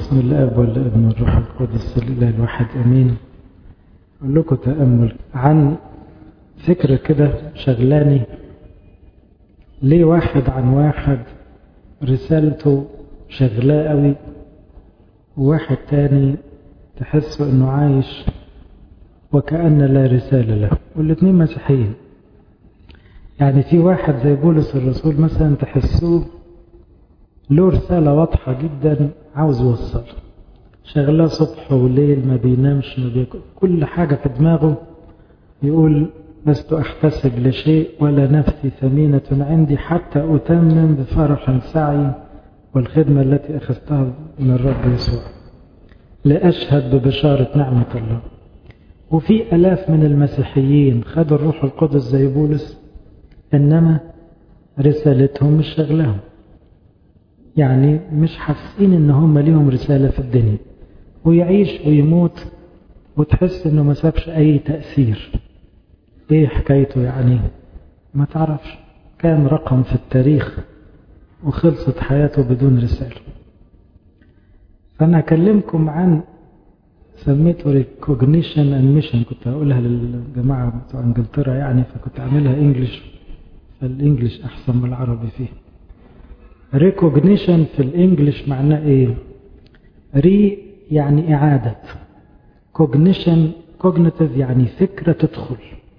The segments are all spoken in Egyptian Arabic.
بسم الاب والابن والروح القدس الاله الواحد امين اقول لكم تامل عن فكره كده شغلاني ليه واحد عن واحد رسالته شغلاه قوي وواحد تاني تحسه انه عايش وكأن لا رسالة له والاثنين مسيحيين يعني في واحد زي بولس الرسول مثلا تحسوه له رسالة واضحة جدا عاوز يوصل شغلاه صبح وليل ما بينامش ما بياكل كل حاجة في دماغه يقول لست أحتسب لشيء ولا نفسي ثمينة عندي حتى أتمم بفرح سعي والخدمة التي أخذتها من الرب يسوع لأشهد ببشارة نعمة الله وفي ألاف من المسيحيين خدوا الروح القدس زي بولس إنما رسالتهم مش شغلهم يعني مش حاسين إن هم ليهم رسالة في الدنيا ويعيش ويموت وتحس إنه ما سابش أي تأثير إيه حكايته يعني ما تعرفش كان رقم في التاريخ وخلصت حياته بدون رسالة فأنا أكلمكم عن سميته ريكوجنيشن اند ميشن كنت هقولها للجماعة بتوع انجلترا يعني فكنت اعملها انجلش فالانجلش احسن من العربي فيه ريكوجنيشن في الانجلش معناه ايه ري يعني اعادة كوجنيشن كوجنيتيف يعني فكرة تدخل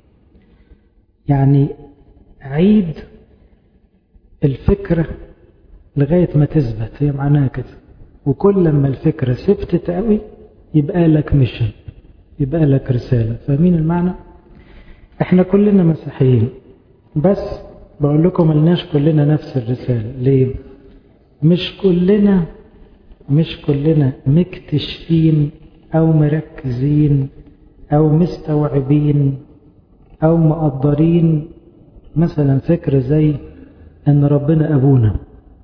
يعني عيد الفكرة لغاية ما تثبت هي معناها كده وكل لما الفكرة ثبتت قوي يبقى لك ميشن يبقى لك رسالة فاهمين المعنى احنا كلنا مسيحيين بس بقول لكم ملناش كلنا نفس الرسالة ليه مش كلنا مش كلنا مكتشفين او مركزين او مستوعبين او مقدرين مثلا فكرة زي ان ربنا ابونا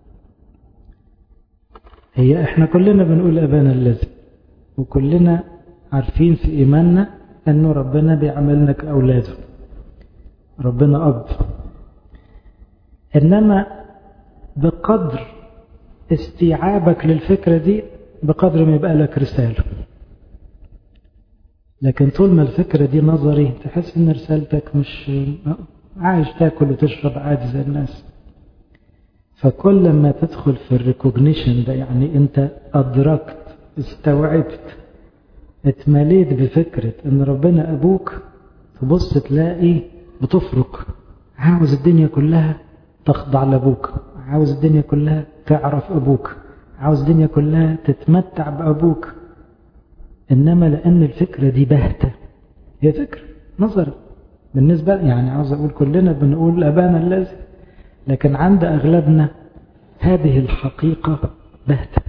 هي احنا كلنا بنقول ابانا الذي وكلنا عارفين في إيماننا أنه ربنا بيعملنا كأولاده ربنا أب إنما بقدر استيعابك للفكرة دي بقدر ما يبقى لك رسالة لكن طول ما الفكرة دي نظري تحس ان رسالتك مش عايش تاكل وتشرب عادي زي الناس فكل ما تدخل في الريكوجنيشن ده يعني انت ادركت استوعبت اتمليت بفكرة ان ربنا ابوك تبص تلاقي بتفرق عاوز الدنيا كلها تخضع لابوك عاوز الدنيا كلها تعرف ابوك عاوز الدنيا كلها تتمتع بابوك انما لان الفكرة دي باهتة هي فكرة نظر بالنسبة يعني عاوز اقول كلنا بنقول ابانا الذي لكن عند اغلبنا هذه الحقيقة باهته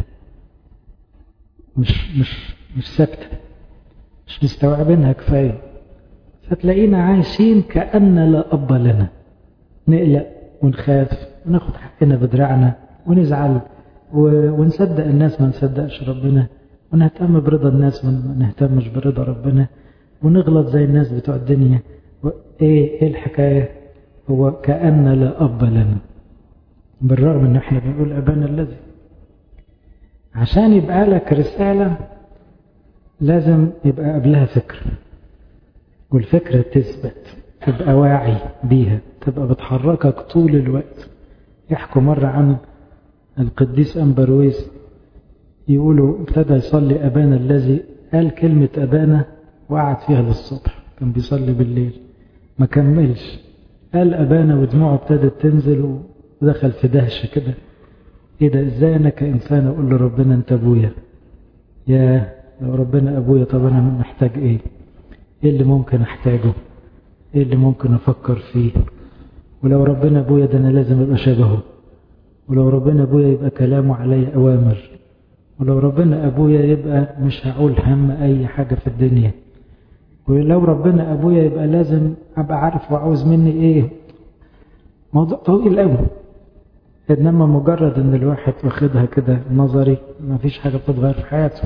مش مش مش ثابته مش مستوعبينها كفايه فتلاقينا عايشين كأن لا أب لنا نقلق ونخاف وناخد حقنا بدراعنا ونزعل ونصدق الناس ما نصدقش ربنا ونهتم برضا الناس وما نهتمش برضا ربنا ونغلط زي الناس بتوع الدنيا ايه ايه الحكاية هو كأن لا أب لنا بالرغم ان احنا بنقول أبانا الذي عشان يبقى لك رسالة لازم يبقى قبلها فكرة والفكرة تثبت تبقى واعي بيها تبقى بتحركك طول الوقت يحكوا مرة عن القديس أمبرويس يقولوا ابتدى يصلي أبانا الذي قال كلمة أبانا وقعد فيها للصبح كان بيصلي بالليل ما كملش قال أبانا ودموعه ابتدت تنزل ودخل في دهشة كده ايه ده ازاي انا كانسان اقول لربنا انت ابويا يا لو ربنا ابويا طب انا محتاج ايه ايه اللي ممكن احتاجه ايه اللي ممكن افكر فيه ولو ربنا ابويا ده انا لازم ابقى شبهه ولو ربنا ابويا يبقى كلامه علي اوامر ولو ربنا ابويا يبقى مش هقول هم اي حاجة في الدنيا ولو ربنا ابويا يبقى لازم ابقى عارف وعاوز مني ايه موضوع طويل قوي انما مجرد ان الواحد واخدها كده نظري ما فيش حاجة بتتغير في حياته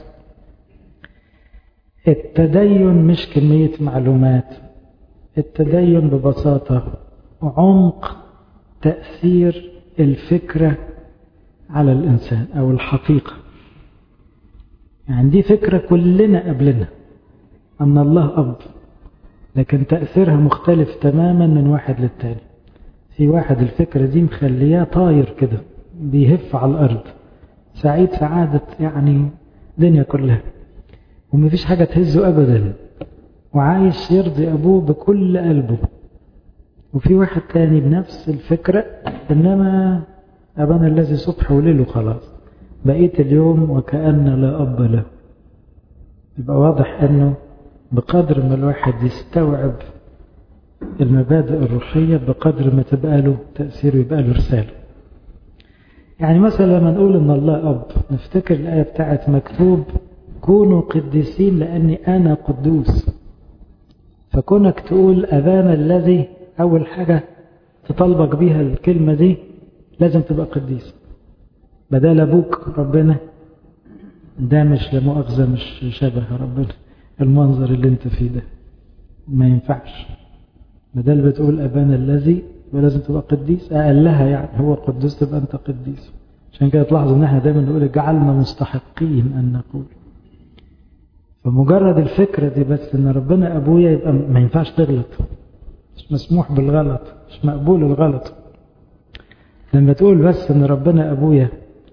التدين مش كمية معلومات التدين ببساطة عمق تأثير الفكرة على الإنسان أو الحقيقة يعني دي فكرة كلنا قبلنا أن الله أب لكن تأثيرها مختلف تماما من واحد للتاني في واحد الفكرة دي مخلياه طاير كده بيهف على الأرض سعيد سعادة يعني دنيا كلها ومفيش حاجة تهزه أبدا وعايش يرضي أبوه بكل قلبه وفي واحد تاني بنفس الفكرة إنما أبانا الذي صبح وليل خلاص بقيت اليوم وكأن لا أب له يبقى واضح أنه بقدر ما الواحد يستوعب المبادئ الروحية بقدر ما تبقى له تأثير ويبقى له رسالة يعني مثلا لما نقول ان الله اب نفتكر الآية بتاعت مكتوب كونوا قديسين لأني أنا قدوس فكونك تقول أبانا الذي أول حاجة تطلبك بيها الكلمة دي لازم تبقى قديس بدل أبوك ربنا ده مش لمؤاخذة مش شبه ربنا المنظر اللي انت فيه ده ما ينفعش بدل بتقول أبانا الذي ولازم تبقى قديس أقلها يعني هو قدوس تبقى أنت قديس عشان كده تلاحظوا ان احنا دايما نقول جعلنا مستحقين أن نقول فمجرد الفكرة دي بس ان ربنا أبويا يبقى ما ينفعش تغلط مش مسموح بالغلط مش مقبول الغلط لما تقول بس ان ربنا أبويا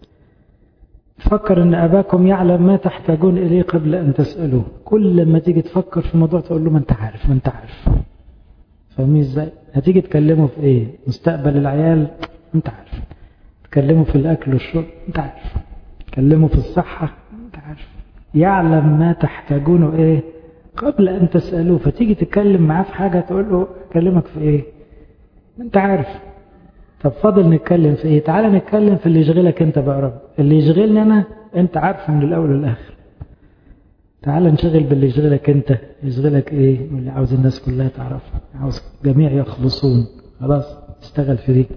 تفكر ان أباكم يعلم ما تحتاجون إليه قبل أن تسألوه كل ما تيجي تفكر في موضوع تقول له ما انت عارف ما انت عارف فاهمين ازاي هتيجي تكلمه في ايه مستقبل العيال انت عارف تكلمه في الاكل والشرب انت عارف تكلمه في الصحة انت عارف يعلم ما تحتاجونه ايه قبل ان تسألوه فتيجي تتكلم معاه في حاجة تقول له اكلمك في ايه انت عارف طب فاضل نتكلم في ايه تعالى نتكلم في اللي يشغلك انت بقى رب اللي يشغلني انا انت عارفه من الاول والاخر تعال نشغل باللي يشغلك انت يشغلك ايه واللي عاوز الناس كلها تعرفه عاوز جميع يخلصون خلاص اشتغل في دي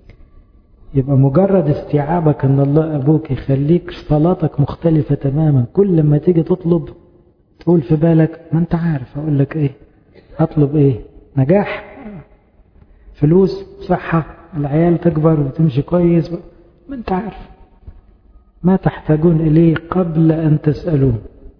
يبقى مجرد استيعابك ان الله ابوك يخليك صلاتك مختلفة تماما كل لما تيجي تطلب تقول في بالك ما انت عارف اقول لك ايه اطلب ايه نجاح فلوس صحة العيال تكبر وتمشي كويس ما انت عارف ما تحتاجون اليه قبل ان تسألوه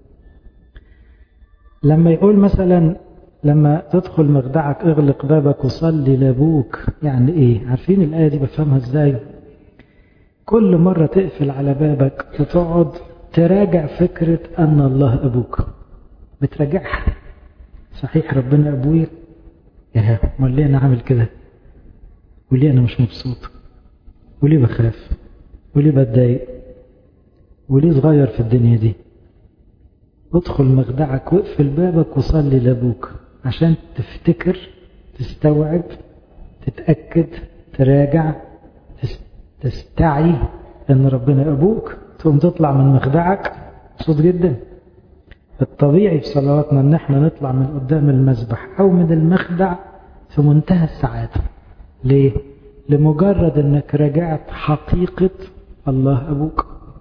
لما يقول مثلا لما تدخل مخدعك اغلق بابك وصلي لابوك يعني ايه عارفين الآية دي بفهمها ازاي كل مرة تقفل على بابك وتقعد تراجع فكرة أن الله أبوك بتراجعها صحيح ربنا أبويا يا امال ليه أنا عامل كده وليه أنا مش مبسوط وليه بخاف وليه بتضايق وليه صغير في الدنيا دي ادخل مخدعك واقفل بابك وصلي لابوك عشان تفتكر تستوعب تتأكد تراجع تستعي ان ربنا ابوك تقوم تطلع من مخدعك مبسوط جدا الطبيعي في صلواتنا ان احنا نطلع من قدام المسبح او من المخدع في منتهى السعادة ليه؟ لمجرد انك راجعت حقيقة الله ابوك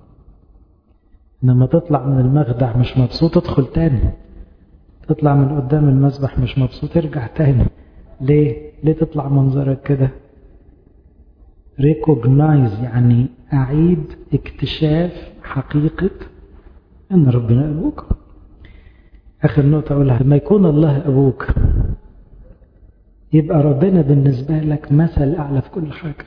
لما تطلع من المخدع مش مبسوط ادخل تاني تطلع من قدام المسبح مش مبسوط ارجع تاني ليه ليه تطلع منظرك كده ريكوجنايز يعني اعيد اكتشاف حقيقة ان ربنا ابوك اخر نقطة اقولها لما يكون الله ابوك يبقى ربنا بالنسبة لك مثل اعلى في كل حاجة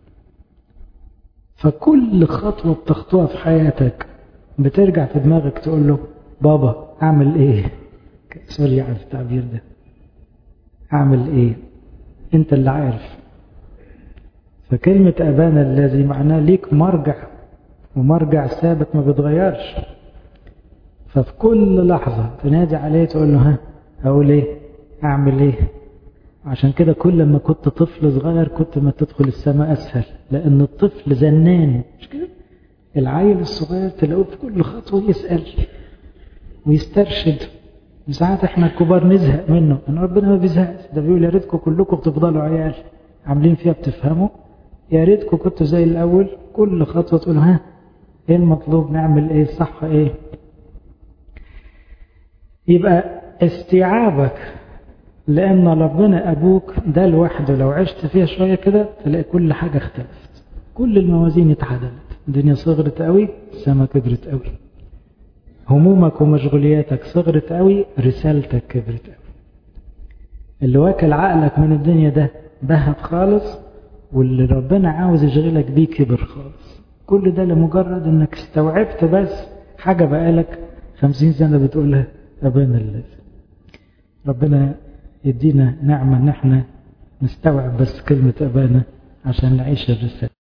فكل خطوة بتخطوها في حياتك بترجع في دماغك تقول له بابا اعمل ايه سوري على التعبير ده اعمل ايه انت اللي عارف فكلمة ابانا الذي معناه ليك مرجع ومرجع ثابت ما بيتغيرش ففي كل لحظة تنادي عليه تقول له ها اقول ايه اعمل ايه عشان كده كل ما كنت طفل صغير كنت ما تدخل السماء اسهل لان الطفل زنان مش كده العيل الصغير تلاقوه في كل خطوة يسأل ويسترشد ساعات احنا الكبار نزهق منه ان ربنا ما بيزهقش ده بيقول يا ريتكم كلكم بتفضلوا عيال عاملين فيها بتفهموا يا ريتكم كنتوا زي الاول كل خطوة تقول ها ايه المطلوب نعمل ايه صح ايه يبقى استيعابك لان ربنا ابوك ده لوحده لو عشت فيها شوية كده تلاقي كل حاجة اختلفت كل الموازين اتعدلت الدنيا صغرت قوي السما كبرت قوي همومك ومشغولياتك صغرت قوي رسالتك كبرت قوي اللي واكل عقلك من الدنيا ده ذهب خالص واللي ربنا عاوز يشغلك بيه كبر خالص كل ده لمجرد انك استوعبت بس حاجة بقالك خمسين سنة بتقولها أبانا الذي ربنا يدينا نعمة ان احنا نستوعب بس كلمة أبانا عشان نعيش الرسالة